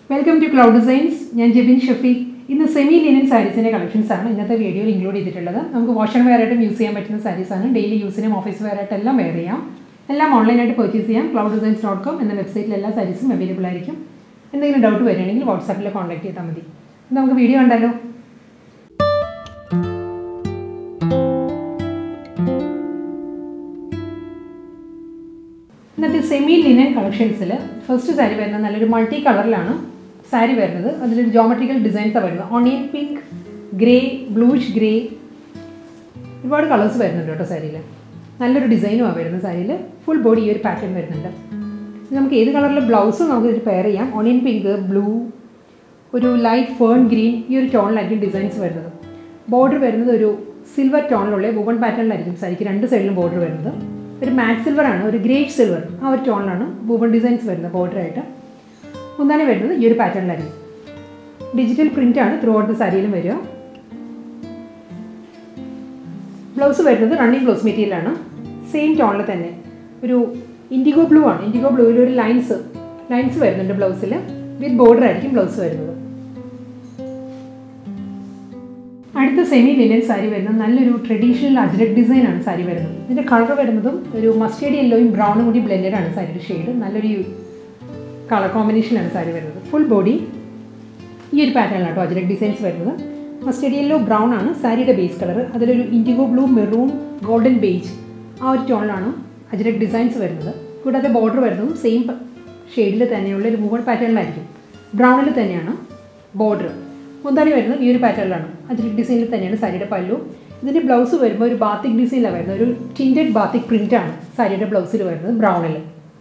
welcome to cloud designs ഞാൻ ജെബിൻ ഷഫീഖ് ഇന്ന് semi linen സാരീസിൻ്റെ collections ആണ് ഇന്നത്തെ വീഡിയോയിൽ ഇൻക്ലൂഡ് ചെയ്തിട്ടുള്ളത് നമുക്ക് വാഷ് ആൻഡ് വെയർ ആയിട്ടും യൂസ് ചെയ്യാൻ പറ്റുന്ന സാരീസ് ആണ് ഡെയിലി യൂസിനും ഓഫീസ് വെയർ ആയിട്ട് എല്ലാം വെയർ ചെയ്യാം എല്ലാം ഓൺലൈനായിട്ട് പർച്ചേസ് ചെയ്യാം ക്ലൗഡ് ഡിസൈൻസ് ഡോട്ട് കോം എന്ന വെബ്സൈറ്റിൽ എല്ലാ സാരീസും അവൈലബിൾ ആയിരിക്കും എന്തെങ്കിലും ഡൗട്ട് വരികയാണെങ്കിൽ വാട്സാപ്പിൽ കോൺടാക്ട് ചെയ്താൽ മതി നമുക്ക് വീഡിയോ കണ്ടല്ലോ ഇന്നത്തെ സെമി ലിനൻ കളക്ഷൻസിൽ ഫസ്റ്റ് സാരി വരുന്നത് നല്ലൊരു മൾട്ടി കളറിലാണ് സാരി വരുന്നത് അതിലൊരു ജോമെട്രിക്കൽ ഡിസൈൻസാണ് വരുന്നത് onion pink grey bluish grey ഒരുപാട് കളേഴ്സ് വരുന്നുണ്ട് കേട്ടോ സാരിയിൽ നല്ലൊരു ഡിസൈനുമാണ് വരുന്നത് സാരിയിൽ ഫുൾ ബോഡി ഈ ഒരു പാറ്റേൺ വരുന്നുണ്ട് ഇത് നമുക്ക് ഏത് കളറിലെ ബ്ലൗസും നമുക്ക് ഇതിൽ പെയർ ചെയ്യാം ഓണിയൻ പിങ്ക് ബ്ലൂ ഒരു ലൈറ്റ് ഫേൺ ഗ്രീൻ ഈ ഒരു ടോണിലായിരിക്കും ഡിസൈൻസ് വരുന്നത് ബോർഡർ വരുന്നത് ഒരു സിൽവർ ടോണിലുള്ള വുവൺ പാറ്റേണിലായിരിക്കും സാരിക്ക് രണ്ട് സൈഡിലും ബോർഡർ വരുന്നത് ഒരു മാറ്റ് സിൽവർ ആണ് ഒരു ഗ്രേറ്റ് സിൽവർ ആ ഒരു ടോണിലാണ് വുവൺ ഡിസൈൻസ് വരുന്നത് ബോർഡറായിട്ട് മുന്താണി വരുന്നത് ഈ ഒരു പാറ്റേണിലായിരിക്കും ഡിജിറ്റൽ പ്രിൻ്റ് ആണ് ത്രൂ ഔട്ട് ദ സാരിയിലും വരിക ബ്ലൗസ് വരുന്നത് റണ്ണിങ് ബ്ലൗസ് മെറ്റീരിയലാണ് സെയിം ടോണിൽ തന്നെ ഒരു ഇൻഡിഗോ ബ്ലൂ ആണ് ഇൻഡിഗോ ബ്ലൂവിൽ ഒരു ലൈൻസ് ലൈൻസ് വരുന്നുണ്ട് ബ്ലൗസിൽ വിത്ത് ബോർഡർ ആയിരിക്കും ബ്ലൗസ് വരുന്നത് അടുത്ത സെമി ലിനൻ സാരി വരുന്നത് നല്ലൊരു ട്രഡീഷണൽ അജ്രക് ഡിസൈൻ ആണ് സാരി വരുന്നത് ഇതിൻ്റെ കളർ വരുന്നതും ഒരു മസ്റ്റേഡ് യെല്ലോയും ബ്രൗണും കൂടി ബ്ലെൻഡഡ് ആണ് സാരിയുടെ ഷെയ്ഡ് നല്ലൊരു കളർ കോമ്പിനേഷനാണ് സാരി വരുന്നത് ഫുൾ ബോഡി ഈ ഒരു പാറ്റേണിലാണ് കേട്ടോ അജ്രക് ഡിസൈൻസ് വരുന്നത് മസ്റ്റേഡ് യെല്ലോ ബ്രൗൺ ആണ് സാരിയുടെ ബേസ് കളർ അതിലൊരു indigo blue maroon golden beige ആ ഒരു ടോണിലാണ് അജ്രക് ഡിസൈൻസ് വരുന്നത് കൂടാതെ ബോർഡർ വരുന്നതും സെയിം ഷെയ്ഡിൽ തന്നെയുള്ള ഒരു മൂവൺ പാറ്റേണിലായിരിക്കും ബ്രൗണിൽ തന്നെയാണ് ബോർഡർ മുന്താണി വരുന്നത് ഈ ഒരു പാറ്റേണിലാണ് അജ്രക് ഡിസൈനിൽ തന്നെയാണ് സാരിയുടെ പല്ലു ഇതിൻ്റെ ബ്ലൗസ് വരുമ്പോൾ ഒരു ബാത്തിക് ഡിസൈനിലാണ് വരുന്നത് ഒരു ടിൻറ്റഡ് ബാത്തിക് പ്രിൻ്റ് ആണ് സാരിയുടെ ബ്ലൗസിൽ വരുന്നത് ബ്രൗണിൽ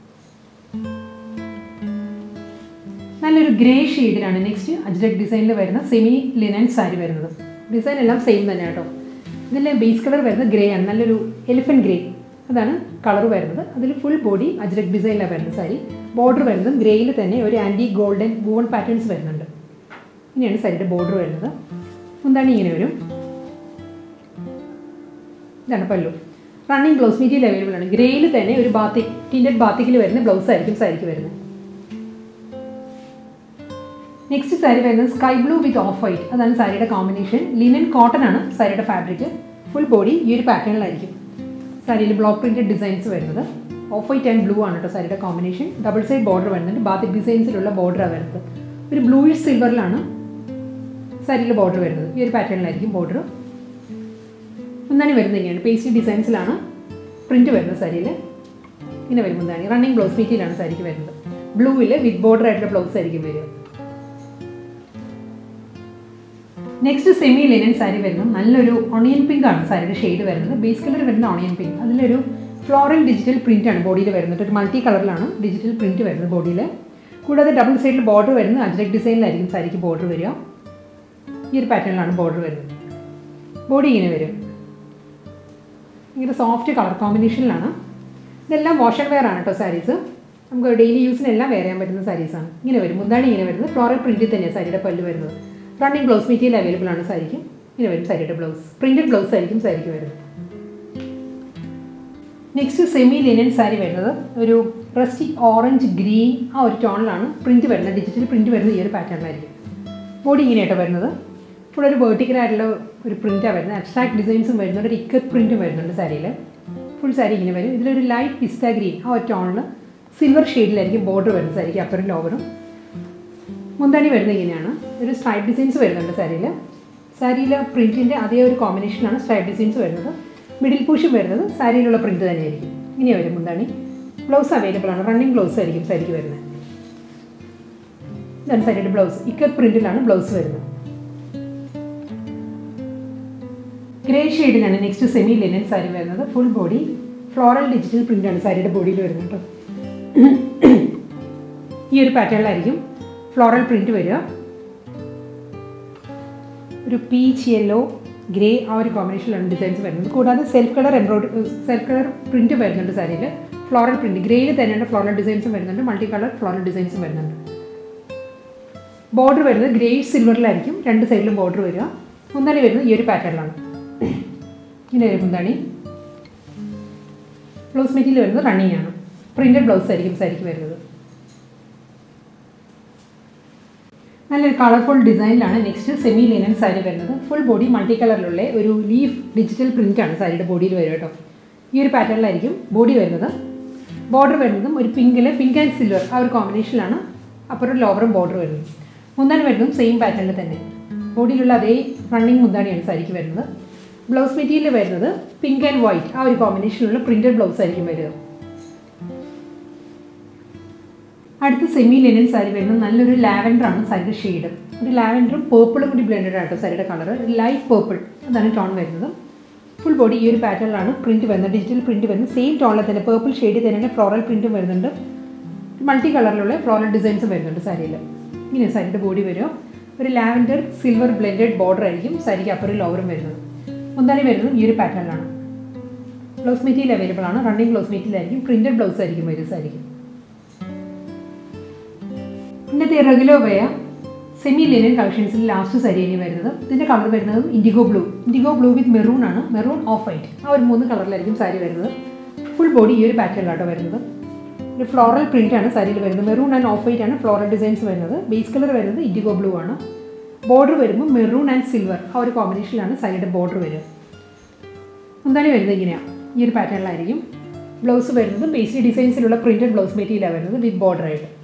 നല്ലൊരു ഗ്രേ ഷെയ്ഡിലാണ് നെക്സ്റ്റ് അജ്രക് ഡിസൈനിൽ വരുന്ന സെമി ലിനൻ സാരി വരുന്നത് ഡിസൈൻ എല്ലാം സെയിം തന്നെ കേട്ടോ ഇതിൻ്റെ ബേസ് കളർ വരുന്നത് ഗ്രേ ആണ് നല്ലൊരു എലിഫൻറ്റ് ഗ്രേ അതാണ് കളർ വരുന്നത് അതിൽ ഫുൾ ബോഡി അജ്രക് ഡിസൈനിലാണ് വരുന്നത് സാരി ബോർഡർ വരുന്നത് ഗ്രേയിൽ തന്നെ ഒരു ആൻറ്റി ഗോൾഡൻ വൂവൺ പാറ്റേൺസ് വരുന്നുണ്ട് ഇങ്ങനെയാണ് സാരിയുടെ ബോർഡർ വരുന്നത് മുന്താണി ഇങ്ങനെ വരും ഇതാണ് പല്ലു റണ്ണിങ് ബ്ലൗസ് മെറ്റീരിയൽ അവൈലബിൾ ആണ് ഗ്രേയിൽ തന്നെ ഒരു ബാത്തിക് ടിൻറ്റഡ് ബാത്തിക്കിൽ വരുന്ന ബ്ലൗസ് ആയിരിക്കും സാരിക്ക് വരുന്നത് നെക്സ്റ്റ് സാരി വരുന്നത് sky blue with off white അതാണ് സാരിയുടെ കോമ്പിനേഷൻ ലിനൻ കോട്ടൺ ആണ് സാരിയുടെ ഫാബ്രിക് ഫുൾ ബോഡി ഈ ഒരു പാറ്റേണിലായിരിക്കും സാരിയിൽ ബ്ലോക്ക് പ്രിൻറ്റഡ് ഡിസൈൻസ് വരുന്നത് ഓഫ് വൈറ്റ് ആൻഡ് ബ്ലൂ ആണ് കേട്ടോ സാരിയുടെ കോമ്പിനേഷൻ ഡബിൾ സൈഡ് ബോർഡർ വരുന്നുണ്ട് ബാത്തിക് ഡിസൈൻസിലുള്ള ബോർഡറാണ് വരുന്നത് ഒരു ബ്ലൂയിഷ് സിൽവറിലാണ് സാരിയിൽ ബോർഡർ വരുന്നത് ഈ ഒരു പാറ്റേണിലായിരിക്കും ബോർഡർ മുന്താണി വരുന്നത് ഇങ്ങനെയാണ് പേസ്റ്റി ഡിസൈൻസിലാണ് പ്രിൻറ്റ് വരുന്നത് സാരിയിൽ ഇങ്ങനെ വരും മുന്താണി റണ്ണിങ് ബ്ലൗസ് മെറ്റീരിയലാണ് സാരിക്ക് വരുന്നത് ബ്ലൂവിൽ വിത്ത് ബോർഡർ ആയിട്ടുള്ള ബ്ലൗസ് ആയിരിക്കും വരിക നെക്സ്റ്റ് സെമി ലിനൻ സാരി വരുന്നത് നല്ലൊരു ഓണിയൻ പിങ്ക് ആണ് സാരിയുടെ ഷെയ്ഡ് വരുന്നത് ബേസ് കളർ വരുന്ന ഓണിയൻ പിങ്ക് അതിലൊരു ഫ്ലോറൽ ഡിജിറ്റൽ പ്രിൻ്റ് ആണ് ബോഡിയിൽ വരുന്നത് ഒരു മൾട്ടി കളറിലാണ് ഡിജിറ്റൽ പ്രിൻ്റ് വരുന്നത് ബോഡിയിൽ കൂടാതെ ഡബിൾ സൈഡിൽ ബോർഡർ വരുന്നത് അജ്രക് ഡിസൈനിലായിരിക്കും സാരിക്ക് ബോർഡർ വരിക ഈ ഒരു പാറ്റേണിലാണ് ബോർഡർ വരുന്നത് ബോഡി ഇങ്ങനെ വരും ഇങ്ങനെ സോഫ്റ്റ് കളർ കോമ്പിനേഷനിലാണ് ഇതെല്ലാം വാഷ് ആൻഡ് വെയർ ആണ് കേട്ടോ സാരീസ് നമുക്ക് ഡെയിലി യൂസിനെല്ലാം വെയർ ചെയ്യാൻ പറ്റുന്ന സാരീസാണ് ഇങ്ങനെ വരും മുന്താണി ഇങ്ങനെ വരുന്നത് ഫ്ലോറൽ പ്രിൻറ്റിൽ തന്നെയാണ് സാരിയുടെ പല്ല് വരുന്നത് റണ്ണിങ് ബ്ലൗസ് മെറ്റീരിയൽ അവൈലബിൾ ആണ് സാരിക്ക് ഇങ്ങനെ വരും സാരിയുടെ ബ്ലൗസ് പ്രിൻറ്റഡ് ബ്ലൗസ് ആയിരിക്കും സാരിക്ക് വരുന്നത് നെക്സ്റ്റ് സെമി ലിനൻ സാരി വരുന്നത് ഒരു റസ്റ്റിക് ഓറഞ്ച് ഗ്രീൻ ആ ഒരു ടോണിലാണ് പ്രിൻറ്റ് വരുന്നത് ഡിജിറ്റൽ പ്രിൻറ്റ് വരുന്നത് ഈ ഒരു പാറ്റേണിലായിരിക്കും ബോഡി ഇങ്ങനെയായിട്ട് വരുന്നത് ഫുൾ ഒരു വേർട്ടിക്കൽ ആയിട്ടുള്ള ഒരു പ്രിൻറ്റാണ് വരുന്നത് അബ്സ്ട്രാക്ട് ഡിസൈൻസും വരുന്നുണ്ട് ഒരു ഇക്കത്ത് പ്രിൻറ്റും വരുന്നുണ്ട് സാരിയിൽ ഫുൾ സാരി ഇങ്ങനെ വരും ഇതിലൊരു ലൈറ്റ് പിസ്ത ഗ്രീൻ ആ ഒരു ടോണിൽ സിൽവർ ഷെയ്ഡിലായിരിക്കും ബോർഡർ വരുന്നത് സാരിക്ക് അപ്പറും ലോവറും മുന്താണി വരുന്നത് ഇങ്ങനെയാണ് ഒരു സ്ട്രൈപ്പ് ഡിസൈൻസ് വരുന്നുണ്ട് സാരിയിൽ സാരിയിലെ പ്രിൻറ്റിൻ്റെ അതേ ഒരു കോമ്പിനേഷനാണ് സ്ട്രൈപ്പ് ഡിസൈൻസ് വരുന്നത് മിഡിൽ പൂഷും വരുന്നത് സാരിയിലുള്ള പ്രിൻറ്റ് തന്നെയായിരിക്കും ഇങ്ങനെ വരും മുന്താണി ബ്ലൗസ് അവൈലബിൾ ആണ് റണ്ണിങ് ബ്ലൗസ് ആയിരിക്കും സാരിക്ക് വരുന്നത് ഇതാണ് സാരിയുടെ ബ്ലൗസ് ഇക്കത്ത് പ്രിൻറ്റിലാണ് ബ്ലൗസ് വരുന്നത് ഗ്രേ ഷെയ്ഡിലാണ് നെക്സ്റ്റ് സെമി ലിനൻ സാരി വരുന്നത് ഫുൾ ബോഡി ഫ്ലോറൽ ഡിജിറ്റൽ പ്രിൻ്റാണ് സാരിയുടെ ബോഡിയിൽ വരുന്നത് കേട്ടോ ഈ ഒരു പാറ്റേണിലായിരിക്കും ഫ്ലോറൽ പ്രിൻറ്റ് വരിക ഒരു പീച്ച് യെല്ലോ ഗ്രേ ആ ഒരു കോമ്പിനേഷനിലാണ് ഡിസൈൻസ് വരുന്നത് കൂടാതെ self colour embroidery self colour print വരുന്നുണ്ട് സാരിയിൽ ഫ്ലോറൽ പ്രിൻറ്റ് ഗ്രേയിൽ തന്നെയാണ് ഫ്ലോറൽ ഡിസൈൻസും വരുന്നുണ്ട് മൾട്ടി കളർ ഫ്ലോറൽ ഡിസൈൻസും വരുന്നുണ്ട് ബോർഡർ വരുന്നത് ഗ്രേ സിൽവറിലായിരിക്കും രണ്ട് സൈഡിലും ബോർഡർ വരിക മുന്താണി വരുന്നത് ഈ ഒരു പാറ്റേണിലാണ് ഇങ്ങനെ വരും മുന്താണി ബ്ലൗസ് മെറ്റീരിയൽ വരുന്നത് റണ്ണിങ് ആണ് പ്രിൻറ്റഡ് ബ്ലൗസ് ആയിരിക്കും സാരിക്ക് വരുന്നത് നല്ലൊരു കളർഫുൾ ഡിസൈനിലാണ് നെക്സ്റ്റ് സെമി ലിനൻ സാരി വരുന്നത് ഫുൾ ബോഡി മൾട്ടി കളറിലുള്ള ഒരു ലീഫ് ഡിജിറ്റൽ പ്രിൻ്റാണ് സാരിയുടെ ബോഡിയിൽ വരിക കേട്ടോ ഈ ഒരു പാറ്റേണിലായിരിക്കും ബോഡി വരുന്നത് ബോർഡർ വരുന്നതും ഒരു പിങ്കിൽ പിങ്ക് ആൻഡ് സിൽവർ ആ ഒരു കോമ്പിനേഷനിലാണ് അപ്പുറം ലോവറും ബോർഡർ വരുന്നത് മുന്താണി വരുന്നതും സെയിം പാറ്റേണിൽ തന്നെ ബോഡിയിലുള്ള അതേ റണ്ണിങ് മുന്താണിയാണ് സാരിക്ക് വരുന്നത് ബ്ലൗസ് മെറ്റീരിയൽ വരുന്നത് പിങ്ക് ആൻഡ് വൈറ്റ് ആ ഒരു കോമ്പിനേഷനിലുള്ള പ്രിൻറ്റഡ് ബ്ലൗസ് ആയിരിക്കും വരിക അടുത്ത സെമി ലിനൻ സാരി വരുന്നത് നല്ലൊരു ലാവൻഡർ ആണ് സാരിയുടെ ഷെയ്ഡ് ഒരു ലാവൻഡറും പേർപ്പിളും കൂടി ബ്ലെൻഡഡ് ആട്ടോ സാരിയുടെ കളർ ലൈറ്റ് പേർപ്പിൾ അതാണ് ടോൺ വരുന്നത് ഫുൾ ബോഡി ഈ ഒരു പാറ്റേണിലാണ് പ്രിൻറ്റ് വരുന്നത് ഡിജിറ്റൽ പ്രിൻറ്റ് വരുന്നത് സെയിം ടോണിൽ തന്നെ പേർപ്പിൾ ഷെയ്ഡിൽ തന്നെ ഫ്ലോറൽ പ്രിൻറ്റും വരുന്നുണ്ട് മൾട്ടി കളറിലുള്ള ഫ്ലോറൽ ഡിസൈൻസും വരുന്നുണ്ട് സാരിയിൽ ഇങ്ങനെ സാരിയുടെ ബോഡി വരും ഒരു ലാവൻഡർ സിൽവർ ബ്ലെൻഡഡ് ബോർഡർ ആയിരിക്കും സാരിക്ക് അപ്പുറം ലോവറും വരുന്നത് മുന്താണി വരുന്നത് ഈ ഒരു പാറ്റേണിലാണ് ബ്ലൗസ് മെറ്റീരിയൽ അവൈലബിൾ ആണ് റണ്ണിങ് ബ്ലൗസ് മെറ്റീരിയൽ ആയിരിക്കും പ്രിൻറ്റഡ് ബ്ലൗസ് ആയിരിക്കും വരും സാരിക്ക് ഇന്നത്തെ റെഗുലർ വെയ സെമി ലിനൻ കളക്ഷൻസിൽ ലാസ്റ്റ് സരിയാണ് വരുന്നത് ഇതിൻ്റെ കളർ വരുന്നത് indigo blue indigo blue with maroon ആണ് മെറൂൺ ഓഫ് വൈറ്റ് ആ ഒരു മൂന്ന് കളറിലായിരിക്കും സാരി വരുന്നത് ഫുൾ ബോഡി ഈ ഒരു പാറ്റേണിലാട്ടോ വരുന്നത് ഒരു ഫ്ലോറൽ പ്രിൻ്റ് ആണ് സാരിയിൽ വരുന്നത് മെറൂൺ ആൻഡ് ഓഫ് വൈറ്റ് ആണ് ഫ്ലോറൽ ഡിസൈൻസ് വരുന്നത് ബേസ് കളർ വരുന്നത് ഇൻഡിഗോ ബ്ലൂ ആണ് ബോർഡർ വരുമ്പോൾ മെറൂൺ ആൻഡ് സിൽവർ ആ ഒരു കോമ്പിനേഷനിലാണ് സാരിയുടെ ബോർഡർ വരിക മുന്താണി വരുന്നത് ഇങ്ങനെയാണ് ഈ ഒരു പാറ്റേണിലായിരിക്കും ബ്ലൗസ് വരുന്നത് ബേസിക് ഡിസൈൻസിലുള്ള പ്രിൻറ്റഡ് ബ്ലൗസ് മെറ്റീരിയലാണ് വരുന്നത് വിത്ത് ബോർഡർ ആയിട്ട്